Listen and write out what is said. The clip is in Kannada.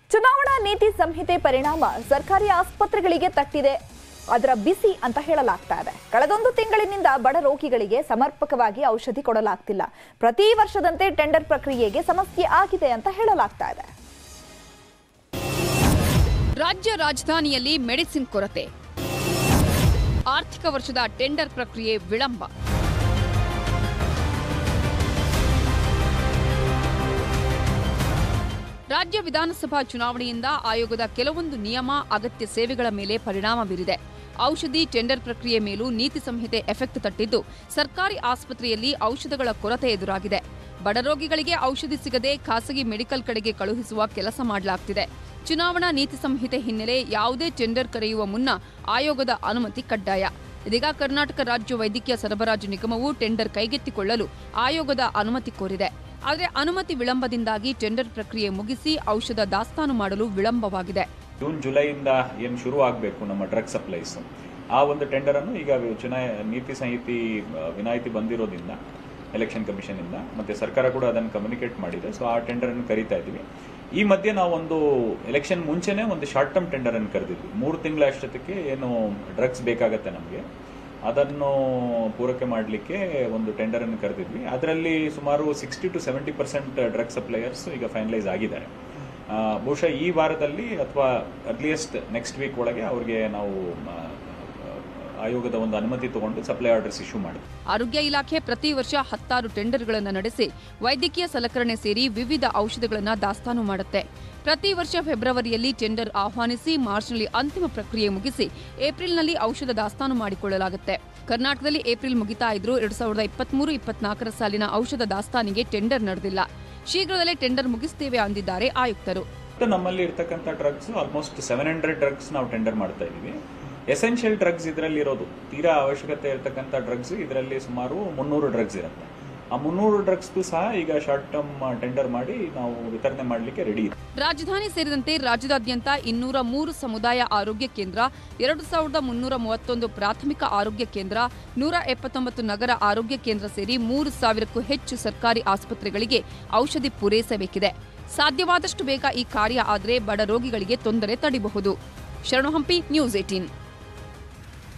ಚುನಾವಣಾ ನೀತಿ ಸಂಹಿತೆ ಪರಿಣಾಮ ಸರ್ಕಾರಿ ಆಸ್ಪತ್ರೆಗಳಿಗೆ ತಟ್ಟಿದೆ ಅದರ ಬಿಸಿ ಅಂತ ಹೇಳಲಾಗ್ತಾ ಇದೆ ಕಳೆದೊಂದು ತಿಂಗಳಿನಿಂದ ಬಡ ರೋಗಿಗಳಿಗೆ ಸಮರ್ಪಕವಾಗಿ ಔಷಧಿ ಕೊಡಲಾಗ್ತಿಲ್ಲ ಪ್ರತಿ ವರ್ಷದಂತೆ ಟೆಂಡರ್ ಪ್ರಕ್ರಿಯೆಗೆ ಸಮಸ್ಯೆ ಆಗಿದೆ ಅಂತ ಹೇಳಲಾಗ್ತಾ ಇದೆ ರಾಜ್ಯ ರಾಜಧಾನಿಯಲ್ಲಿ ಮೆಡಿಸಿನ್ ಕೊರತೆ ಆರ್ಥಿಕ ವರ್ಷದ ಟೆಂಡರ್ ಪ್ರಕ್ರಿಯೆ ವಿಳಂಬ ರಾಜ್ಯ ವಿಧಾನಸಭಾ ಚುನಾವಣೆಯಿಂದ ಆಯೋಗದ ಕೆಲವೊಂದು ನಿಯಮ ಅಗತ್ಯ ಸೇವೆಗಳ ಮೇಲೆ ಪರಿಣಾಮ ಬೀರಿದೆ ಔಷಧಿ ಟೆಂಡರ್ ಪ್ರಕ್ರಿಯೆ ಮೇಲೂ ನೀತಿ ಸಂಹಿತೆ ಎಫೆಕ್ಟ್ ತಟ್ಟಿದ್ದು ಸರ್ಕಾರಿ ಆಸ್ಪತ್ರೆಯಲ್ಲಿ ಔಷಧಗಳ ಕೊರತೆ ಎದುರಾಗಿದೆ ಬಡ ರೋಗಿಗಳಿಗೆ ಔಷಧಿ ಸಿಗದೆ ಖಾಸಗಿ ಮೆಡಿಕಲ್ ಕಡೆಗೆ ಕಳುಹಿಸುವ ಕೆಲಸ ಮಾಡಲಾಗ್ತಿದೆ ಚುನಾವಣಾ ನೀತಿ ಸಂಹಿತೆ ಹಿನ್ನೆಲೆ ಯಾವುದೇ ಟೆಂಡರ್ ಕರೆಯುವ ಮುನ್ನ ಆಯೋಗದ ಅನುಮತಿ ಕಡ್ಡಾಯ ಇದೀಗ ಕರ್ನಾಟಕ ರಾಜ್ಯ ವೈದ್ಯಕೀಯ ಸರಬರಾಜು ನಿಗಮವು ಟೆಂಡರ್ ಕೈಗೆತ್ತಿಕೊಳ್ಳಲು ಆಯೋಗದ ಅನುಮತಿ ಕೋರಿದೆ ಆದರೆ ಅನುಮತಿ ವಿಳಂಬದಿಂದಾಗಿ ಟೆಂಡರ್ ಪ್ರಕ್ರಿಯೆ ಮುಗಿಸಿ ಔಷಧ ದಾಸ್ತಾನು ಮಾಡಲು ವಿಳಂಬವಾಗಿದೆ ಜೂನ್ ಜುಲೈಯಿಂದ ಏನು ಶುರು ಆಗಬೇಕು ನಮ್ಮ ಡ್ರಗ್ ಸಪ್ಲೈಸ್ ಆ ಒಂದು ಟೆಂಡರನ್ನು ಈಗ ಚುನಾ ನೀತಿ ಸಂಹಿತಿ ಆ, ವಿನಾಯಿತಿ ಬಂದಿರೋದ್ರಿಂದ ಎಲೆಕ್ಷನ್ ಕಮಿಷನಿಂದ ಮತ್ತು ಸರ್ಕಾರ ಕೂಡ ಅದನ್ನು ಕಮ್ಯುನಿಕೇಟ್ ಮಾಡಿದೆ ಸೊ ಆ ಟೆಂಡರನ್ನು ಕರಿತಾ ಇದ್ದೀವಿ ಈ ಮಧ್ಯೆ ನಾವು ಒಂದು ಎಲೆಕ್ಷನ್ ಮುಂಚೆನೇ ಒಂದು ಶಾರ್ಟ್ ಟರ್ಮ್ ಟೆಂಡರನ್ನು ಕರೆದಿದ್ವಿ ಮೂರು ತಿಂಗಳ ಅಷ್ಟೊತ್ತಿಗೆ ಏನು ಡ್ರಗ್ಸ್ ಬೇಕಾಗತ್ತೆ ನಮಗೆ ಅದನ್ನು ಪೂರೈಕೆ ಮಾಡಲಿಕ್ಕೆ ಒಂದು ಟೆಂಡರನ್ನು ಕರೆದಿದ್ವಿ ಅದರಲ್ಲಿ ಸುಮಾರು sixty to seventy percent drug suppliers ಈಗ ಫೈನಲೈಸ್ ಆಗಿದ್ದಾರೆ ಆ, ಬಹುಶಃ ಈ ವಾರದಲ್ಲಿ ಅಥವಾ ಅರ್ಲಿಯೆಸ್ಟ್ ನೆಕ್ಸ್ಟ್ ವೀಕ್ ಒಳಗೆ ಅವ್ರಿಗೆ ನಾವು ಆ, ಆಯೋಗದ ಒಂದು ಅನುಮತಿ ತಗೊಂಡು ಸಪ್ಲೈ ಆರ್ಡರ್ಸ್ ಇಶ್ಯೂ ಮಾಡಿದ್ವಿ ಆರೋಗ್ಯ ಇಲಾಖೆ ಪ್ರತಿ ವರ್ಷ ಹತ್ತಾರು ಟೆಂಡರ್ಗಳನ್ನು ನಡೆಸಿ ವೈದ್ಯಕೀಯ ಸಲಕರಣೆ ಸೇರಿ ವಿವಿಧ ಔಷಧಗಳನ್ನು ದಾಸ್ತಾನು ಮಾಡುತ್ತೆ ಪ್ರತಿ ವರ್ಷ ಫೆಬ್ರವರಿಯಲ್ಲಿ ಟೆಂಡರ್ ಆಹ್ವಾನಿಸಿ ಮಾರ್ಚ್ನಲ್ಲಿ ಅಂತಿಮ ಪ್ರಕ್ರಿಯೆ ಮುಗಿಸಿ ಏಪ್ರಿಲ್ನಲ್ಲಿ ಔಷಧ ದಾಸ್ತಾನು ಮಾಡಿಕೊಳ್ಳಲಾಗುತ್ತೆ ಕರ್ನಾಟಕದಲ್ಲಿ ಏಪ್ರಿಲ್ ಮುಗಿತಾ ಇದ್ರೂ ಎರಡ್ ಸಾವಿರದ ಇಪ್ಪತ್ಮೂರು ಇಪ್ಪತ್ನಾಲ್ಕರ ಸಾಲಿನ ಔಷಧ ದಾಸ್ತಾನಿಗೆ ಟೆಂಡರ್ ನಡೆದಿಲ್ಲ ಶೀಘ್ರದಲ್ಲೇ ಟೆಂಡರ್ ಮುಗಿಸುತ್ತೇವೆ ಅಂದಿದ್ದಾರೆ ಆಯುಕ್ತರು ಮತ್ತು ನಮ್ಮಲ್ಲಿ ಇರ್ತಕ್ಕಂಥ drugs almost seven hundred drugs ನಾವು ಟೆಂಡರ್ ಮಾಡ್ತಾ ಇದ್ದೀವಿ ಎಸೆನ್ಷಿಯಲ್ ಡ್ರಗ್ಸ್ ಇದರಲ್ಲಿ ಇರೋದು ತೀರಾ ಅವಶ್ಯಕತೆ ಇರತಕ್ಕಂಥ ಡ್ರಗ್ಸ್ ಇದರಲ್ಲಿ ಸುಮಾರು ಮುನ್ನೂರು ಡ್ರಗ್ಸ್ ಇರುತ್ತೆ ಆ ಮುನ್ನೂರು ಡ್ರಗ್ಸ್ಗೂ ಸಹ ಈಗ ಶಾರ್ಟ್ ಟರ್ಮ್ ಟೆಂಡರ್ ಮಾಡಿ ನಾವು ವಿತರಣೆ ಮಾಡಲಿಕ್ಕೆ ರೆಡಿ ಇದೆ ರಾಜಧಾನಿ ಸೇರಿದಂತೆ ರಾಜ್ಯದಾದ್ಯಂತ ಇನ್ನೂರ ಮೂರು ಸಮುದಾಯ ಆರೋಗ್ಯ ಕೇಂದ್ರ ಎರಡು ಸಾವಿರದ ಮುನ್ನೂರ ಮೂವತ್ತೊಂದು ಪ್ರಾಥಮಿಕ ಆರೋಗ್ಯ ಕೇಂದ್ರ ನೂರ ಎಪ್ಪತ್ತೊಂಬತ್ತು ನಗರ ಆರೋಗ್ಯ ಕೇಂದ್ರ ಸೇರಿ ಮೂರು ಸಾವಿರಕ್ಕೂ ಹೆಚ್ಚು ಸರ್ಕಾರಿ ಆಸ್ಪತ್ರೆಗಳಿಗೆ ಔಷಧಿ ಪೂರೈಸಬೇಕಿದೆ ಸಾಧ್ಯವಾದಷ್ಟು ಬೇಗ ಈ ಕಾರ್ಯ ಆದರೆ ಬಡ ರೋಗಿಗಳಿಗೆ ತೊಂದರೆ ತಡಿಬಹುದು ಶರಣು ಹಂಪಿ ನ್ಯೂಸ್ ಏಟೀನ್